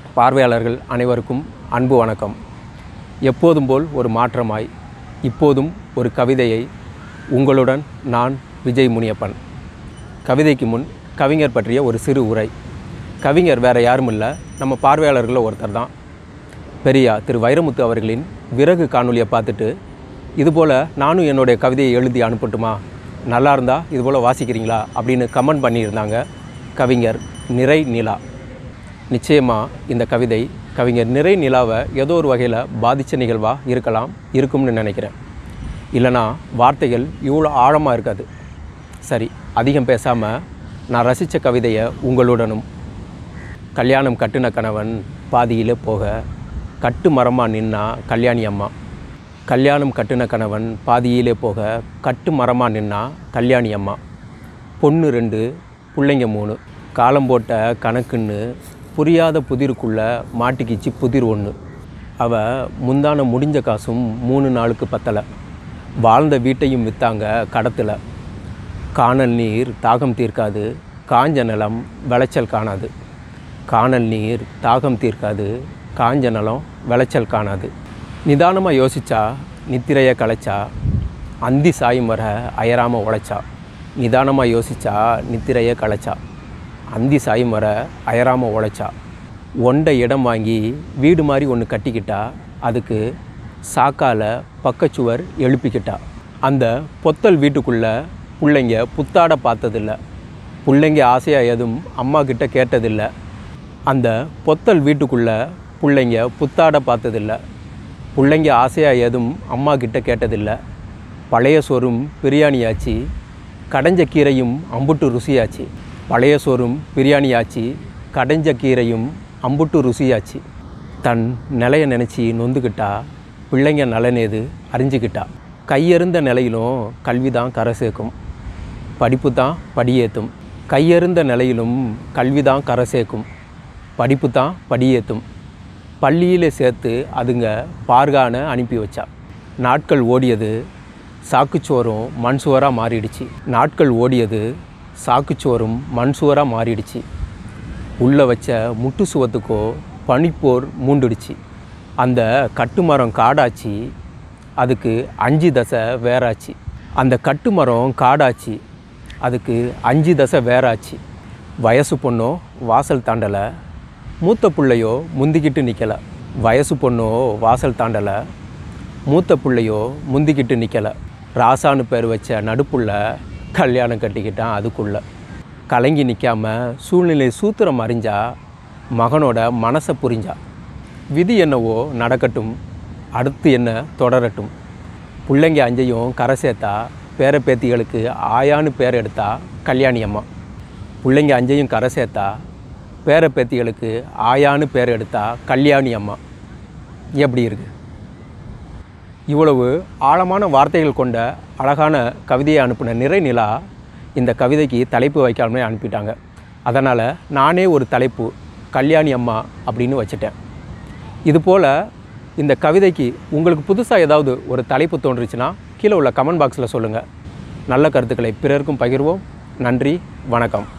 பார்வையாளர்கள் அனைவருக்கும் அன்பு வணக்கம் எப்போதும் போல் ஒரு மாற்றமாய் இப்போதும் ஒரு கவிதையை உங்களுடன் நான் விஜய் முனியப்பன் கவிதைக்கு முன் கவிஞர் பற்றிய ஒரு சிறு உரை கவிஞர் வேறு யாரும் இல்லை நம்ம பார்வையாளர்களில் ஒருத்தர் தான் பெரியா திரு வைரமுத்து அவர்களின் விறகு காணொலியை பார்த்துட்டு இதுபோல் நானும் என்னுடைய கவிதையை எழுதி அனுப்பட்டுமா நல்லா இருந்தால் இதுபோல் வாசிக்கிறீங்களா அப்படின்னு கமெண்ட் பண்ணியிருந்தாங்க கவிஞர் நிறை நிலா நிச்சயமாக இந்த கவிதை கவிஞர் நிறை நிலாவை ஏதோ ஒரு வகையில் பாதித்த நிகழ்வாக இருக்கலாம் இருக்கும்னு நினைக்கிறேன் இல்லைனா வார்த்தைகள் இவ்வளோ ஆழமாக இருக்காது சரி அதிகம் பேசாமல் நான் ரசித்த கவிதையை உங்களுடனும் கல்யாணம் கட்டுன கணவன் பாதியிலே போக கட்டு மரமாக நின்னா கல்யாணி அம்மா கல்யாணம் கட்டுன கணவன் பாதியிலே போக கட்டு மரமாக நின்னா கல்யாணி அம்மா பொண்ணு ரெண்டு பிள்ளைங்க மூணு காலம் போட்ட கணக்குன்னு புரியாத புதிருக்குள்ளே மாட்டிக்கிச்சு புதிர் ஒன்று அவ முந்தான முடிஞ்ச காசும் மூணு நாளுக்கு பத்தலை வாழ்ந்த வீட்டையும் விற்றாங்க கடத்தில் காணல் நீர் தாகம் தீர்க்காது காஞ்ச நிலம் விளைச்சல் காணாது காணல் நீர் தாகம் தீர்க்காது காஞ்ச நிலம் விளைச்சல் காணாது நிதானமாக யோசிச்சா நித்திரையை களைச்சா அந்தி சாயும் வர அயராமல் உழைச்சா நிதானமாக யோசிச்சா நித்திரையை களைச்சா அந்தி சாயும் வர அயராமல் உழைச்சா ஒண்டை இடம் வாங்கி வீடு மாதிரி ஒன்று கட்டிக்கிட்டா அதுக்கு சாக்கால பக்கச்சுவர் எழுப்பிக்கிட்டா அந்த பொத்தல் வீட்டுக்குள்ளே பிள்ளைங்க புத்தாட பார்த்ததில்ல பிள்ளைங்க ஆசையாக எதுவும் அம்மா கிட்ட கேட்டதில்லை அந்த பொத்தல் வீட்டுக்குள்ளே பிள்ளைங்க புத்தாட பார்த்ததில்ல பிள்ளைங்க ஆசையாக எதுவும் அம்மா கிட்ட கேட்டதில்லை பழைய சோறும் பிரியாணியாச்சு கடைஞ்ச கீரையும் அம்புட்டு ருசியாச்சு பழைய சோறும் பிரியாணியாச்சு கடைஞ்ச கீரையும் அம்புட்டு ருசியாச்சு தன் நிலைய நினச்சி நொந்துக்கிட்டா பிள்ளைங்க நலனேது அறிஞ்சுக்கிட்டா கையெறிந்த நிலையிலும் கல்வி தான் கரை சேர்க்கும் படிப்பு தான் படியேற்றும் கையெறிந்த நிலையிலும் கல்வி தான் கரை சேர்க்கும் படிப்பு தான் படியேற்றும் பள்ளியில் சேர்த்து அதுங்க பார்கான அனுப்பி வச்சா நாட்கள் ஓடியது சாக்குச்சோறும் மண் சுவராக மாறிடுச்சு நாட்கள் ஓடியது சாக்குச்சோறும் மண் சுவராக மாறிடுச்சு உள்ளே வச்ச முட்டு சுவத்துக்கோ பனிப்போர் மூண்டுடுச்சு அந்த கட்டுமரம் காடாச்சு அதுக்கு அஞ்சு தசை வேறாச்சு அந்த கட்டுமரம் காடாச்சு அதுக்கு அஞ்சு தசை வேறாச்சு வயசு பொண்ணோ வாசல் தாண்டலை மூத்த பிள்ளையோ முந்திக்கிட்டு நிற்கலை வயசு பொண்ணோ வாசல் தாண்டலை மூத்த பிள்ளையோ முந்திக்கிட்டு நிற்கலை ராசான்னு பேர் வச்ச நடுப்புள்ள கல்யாணம் கட்டிக்கிட்டான் அதுக்குள்ளே கலங்கி நிற்காம சூழ்நிலை சூத்திரம் அறிஞ்சா மகனோட மனசை புரிஞ்சா விதி என்னவோ நடக்கட்டும் அடுத்து என்ன தொடரட்டும் பிள்ளைங்க அஞ்சையும் கரை சேர்த்தா பேர பேத்திகளுக்கு ஆயான்னு பேர் எடுத்தா கல்யாணி அம்மா பிள்ளைங்க அஞ்சையும் கரை சேர்த்தா பேர பேத்திகளுக்கு ஆயான்னு பேர் எடுத்தா கல்யாணி அம்மா எப்படி இருக்குது இவ்வளவு ஆழமான வார்த்தைகள் கொண்ட அழகான கவிதையை அனுப்பின நிறை நிலா இந்த கவிதைக்கு தலைப்பு வைக்காமலே அனுப்பிட்டாங்க அதனால் நானே ஒரு தலைப்பு கல்யாணி அம்மா அப்படின்னு வச்சுட்டேன் இதுபோல் இந்த கவிதைக்கு உங்களுக்கு புதுசாக ஏதாவது ஒரு தலைப்பு தோன்றுச்சுன்னா கீழே உள்ள கமெண்ட் பாக்ஸில் சொல்லுங்கள் நல்ல கருத்துக்களை பிறருக்கும் பகிர்வோம் நன்றி வணக்கம்